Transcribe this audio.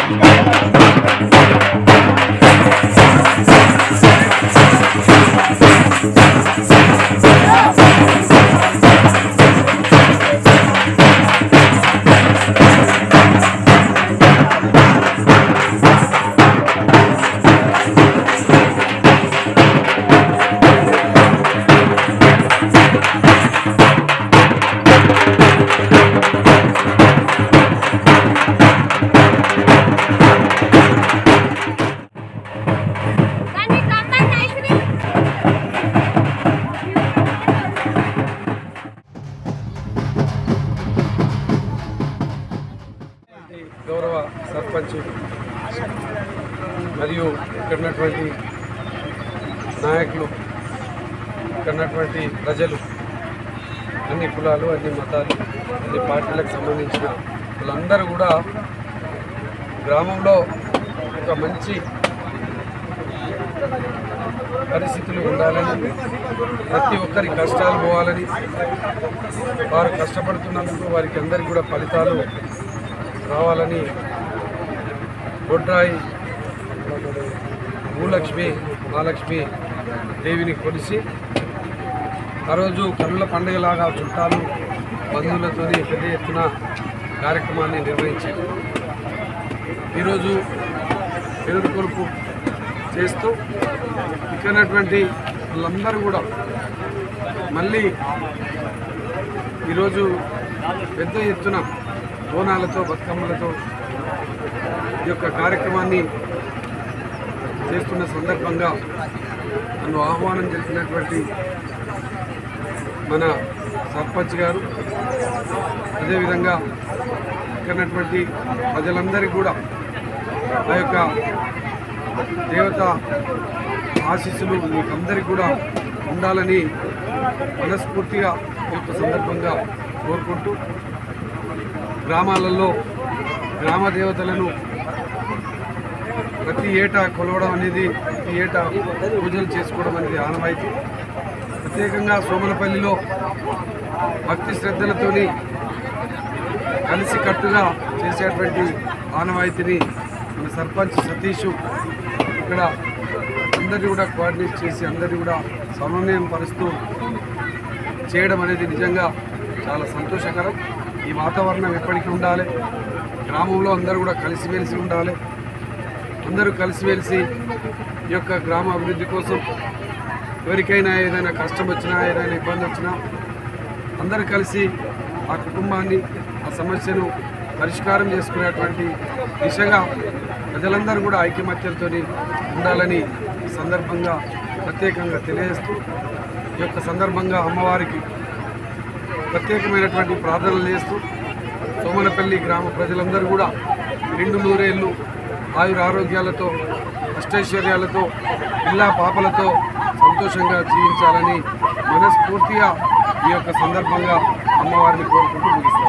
కానీ combine ice cream ఈ గౌరవ సర్పంచ్ మరియు ఇక్కడ ఉన్నటువంటి నాయకులు ఇక్కడ ఉన్నటువంటి ప్రజలు అన్ని కులాలు అన్ని మతాలు అన్ని పార్టీలకు సంబంధించిన వాళ్ళందరూ కూడా గ్రామంలో ఒక మంచి పరిస్థితులు ఉండాలని ప్రతి ఒక్కరి కష్టాలు పోవాలని వారు కష్టపడుతున్నందుకు వారికి అందరికీ కూడా ఫలితాలు రావాలని బొడ్రాయి భూలక్ష్మి మహాలక్ష్మి దేవిని కొలిసి ఆ రోజు కన్నుల పండుగలాగా చుట్టాలు బంధువులతో పెద్ద ఎత్తున కార్యక్రమాన్ని నిర్వహించారు ఈరోజు ఎదురు కొలుపు చేస్తూ ఇక్కడ ఉన్నటువంటి వాళ్ళందరూ కూడా మళ్ళీ ఈరోజు పెద్ద ఎత్తున బోనాలతో బతుకమ్మలతో ఈ యొక్క కార్యక్రమాన్ని చేస్తున్న సందర్భంగా నన్ను ఆహ్వానం చేసినటువంటి మన సర్పంచ్ గారు అదేవిధంగా ఇక్కడ ఉన్నటువంటి ప్రజలందరికీ కూడా ఆ యొక్క దేవత ఆశీస్సులు మీకందరికీ కూడా ఉండాలని మనస్ఫూర్తిగా ఈ యొక్క సందర్భంగా కోరుకుంటూ గ్రామాలలో గ్రామ దేవతలను ప్రతి ఏటా కొలవడం అనేది ప్రతి ఏటా పూజలు చేసుకోవడం అనేది ఆనవాయితీ ప్రత్యేకంగా సోమలపల్లిలో భక్తి శ్రద్ధలతోని కలిసి కట్టుగా చేసేటువంటి ఆనవాయితీని మన సర్పంచ్ సతీష్ ఇక్కడ అందరినీ కూడా కోఆర్డినేట్ చేసి అందరినీ కూడా సమన్వయం పరుస్తూ చేయడం అనేది నిజంగా చాలా సంతోషకరం ఈ వాతావరణం ఎప్పటికీ ఉండాలి గ్రామంలో అందరూ కూడా కలిసిమెలిసి ఉండాలి అందరూ కలిసిమెలిసి ఈ యొక్క గ్రామ అభివృద్ధి కోసం ఎవరికైనా ఏదైనా కష్టం వచ్చినా ఏదైనా ఇబ్బంది వచ్చినా అందరూ కలిసి ఆ కుటుంబాన్ని ఆ సమస్యను పరిష్కారం చేసుకునేటువంటి దిశగా ప్రజలందరూ కూడా ఐకమత్యంతో ఉండాలని ఈ సందర్భంగా ప్రత్యేకంగా తెలియజేస్తూ ఈ యొక్క సందర్భంగా అమ్మవారికి ప్రత్యేకమైనటువంటి ప్రార్థనలు చేస్తూ సోమనపల్లి గ్రామ ప్రజలందరూ కూడా నిండు నూరేళ్ళు ఆయుర ఆరోగ్యాలతో అష్టైశ్వర్యాలతో పిల్లా పాపలతో సంతోషంగా జీవించాలని మనస్ఫూర్తిగా ఈ యొక్క సందర్భంగా అమ్మవారిని కోరుకుంటూ ముగిస్తాను